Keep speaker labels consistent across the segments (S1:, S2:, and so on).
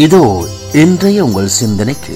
S1: இதோ இன்றைய உங்கள் சிந்தனைக்கு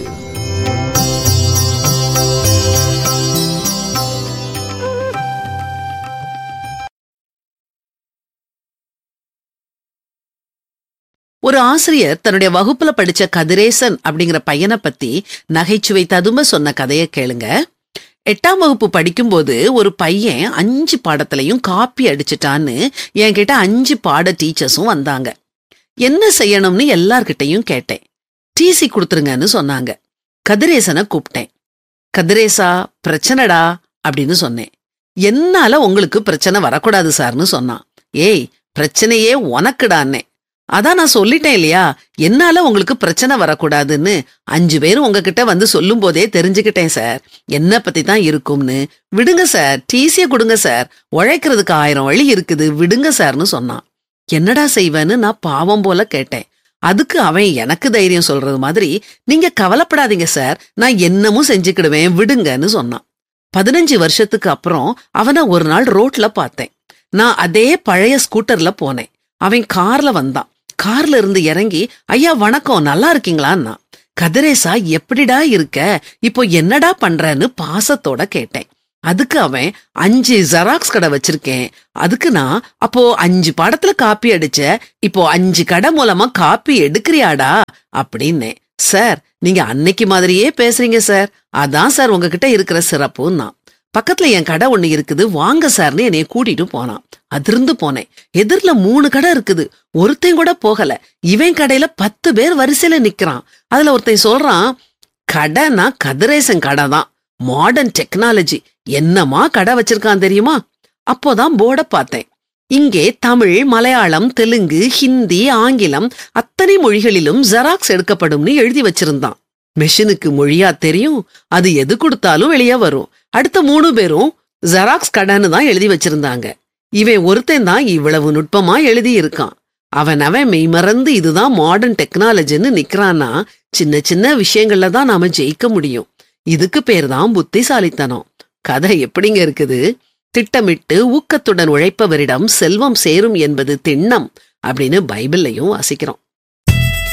S2: ஒரு ஆசிரியர் தன்னுடைய வகுப்புல படிச்ச கதிரேசன் அப்படிங்கிற பையனை பத்தி நகைச்சுவை ததும்ப சொன்ன கதையை கேளுங்க எட்டாம் வகுப்பு படிக்கும்போது ஒரு பையன் அஞ்சு பாடத்திலையும் காப்பி அடிச்சிட்டான்னு என்கிட்ட அஞ்சு பாட டீச்சர்ஸும் வந்தாங்க என்ன செய்யணும்னு எல்லார்கிட்டையும் கேட்டேன் டிசி கொடுத்துருங்கன்னு சொன்னாங்க கதிரேசனை கூப்பிட்டேன் கதிரேசா பிரச்சனைடா அப்படின்னு சொன்னேன் என்னால உங்களுக்கு பிரச்சனை வரக்கூடாது சார்னு சொன்னான் ஏய் பிரச்சனையே உனக்குடான்னே அதான் நான் சொல்லிட்டேன் இல்லையா என்னால உங்களுக்கு பிரச்சனை வரக்கூடாதுன்னு அஞ்சு பேரும் உங்ககிட்ட வந்து சொல்லும் போதே தெரிஞ்சுக்கிட்டேன் சார் என்ன பத்தி தான் இருக்கும்னு விடுங்க சார் டிசிய கொடுங்க சார் உழைக்கிறதுக்கு ஆயிரம் வழி இருக்குது விடுங்க சார்னு சொன்னான் என்னடா செய்வேன்னு நான் பாவம் போல கேட்டேன் அதுக்கு அவன் எனக்கு தைரியம் சொல்றது மாதிரி நீங்க கவலைப்படாதீங்க சார் நான் என்னமும் செஞ்சுக்கிடுவேன் விடுங்கன்னு சொன்னான் பதினஞ்சு வருஷத்துக்கு அப்புறம் அவனை ஒரு நாள் ரோட்ல பார்த்தேன் நான் அதே பழைய ஸ்கூட்டர்ல போனேன் அவன் கார்ல வந்தான் கார்ல இருந்து இறங்கி ஐயா வணக்கம் நல்லா இருக்கீங்களான்னா கதிரேசா எப்படிடா இருக்க இப்போ என்னடா பண்றன்னு பாசத்தோட கேட்டேன் அதுக்கு அவன் அஞ்சு ஜெராக்ஸ் கடை வச்சிருக்கேன் அதுக்கு நான் அப்போ அஞ்சு படத்துல காப்பி அடிச்ச இப்போ அஞ்சு கடை மூலமா காப்பி எடுக்கிறியாடா அப்படின்னேன் சார் நீங்க அன்னைக்கு மாதிரியே பேசுறீங்க சார் அதான் சார் உங்ககிட்ட இருக்கிற சிறப்புன்னா பக்கத்துல என் கடை ஒண்ணு இருக்குது வாங்க சார்னு என்னைய கூட்டிட்டு போனான் அதிர்ந்து போனேன் எதிர்ல மூணு கடை இருக்குது ஒருத்தன் கூட போகல இவன் கடையில பத்து பேர் வரிசையில நிக்கிறான் அதுல ஒருத்தன் சொல்றான் கடைனா கதிரேசன் கடை தான் மாடர்ன் டெக்னாலஜி என்னமா கடை வச்சிருக்கான் தெரியுமா அப்போதான் போர்ட பார்த்தேன் இங்கே தமிழ் மலையாளம் தெலுங்கு ஹிந்தி ஆங்கிலம் அத்தனை மொழிகளிலும் ஜெராக்ஸ் எடுக்கப்படும்னு எழுதி வச்சிருந்தான் மெஷினுக்கு மொழியா தெரியும் அது எது கொடுத்தாலும் வெளியே வரும் அடுத்த மூணு பேரும் ஜெராக்ஸ் கடைன்னு தான் எழுதி வச்சிருந்தாங்க இவன் ஒருத்தன் தான் இவ்வளவு நுட்பமா எழுதி இருக்கான் அவன் அவன் மெய்மறந்து இதுதான் மாடர்ன் டெக்னாலஜின்னு நிக்கிறான்னா சின்ன சின்ன விஷயங்கள்ல தான் நாம ஜெயிக்க முடியும் இதுக்கு பேர் தான் புத்திசாலித்தனம் கதை எப்படிங்க இருக்குது திட்டமிட்டு ஊக்கத்துடன் உழைப்பவரிடம் செல்வம் சேரும் என்பது திண்ணம் அப்படின்னு பைபிள்லையும் வாசிக்கிறோம்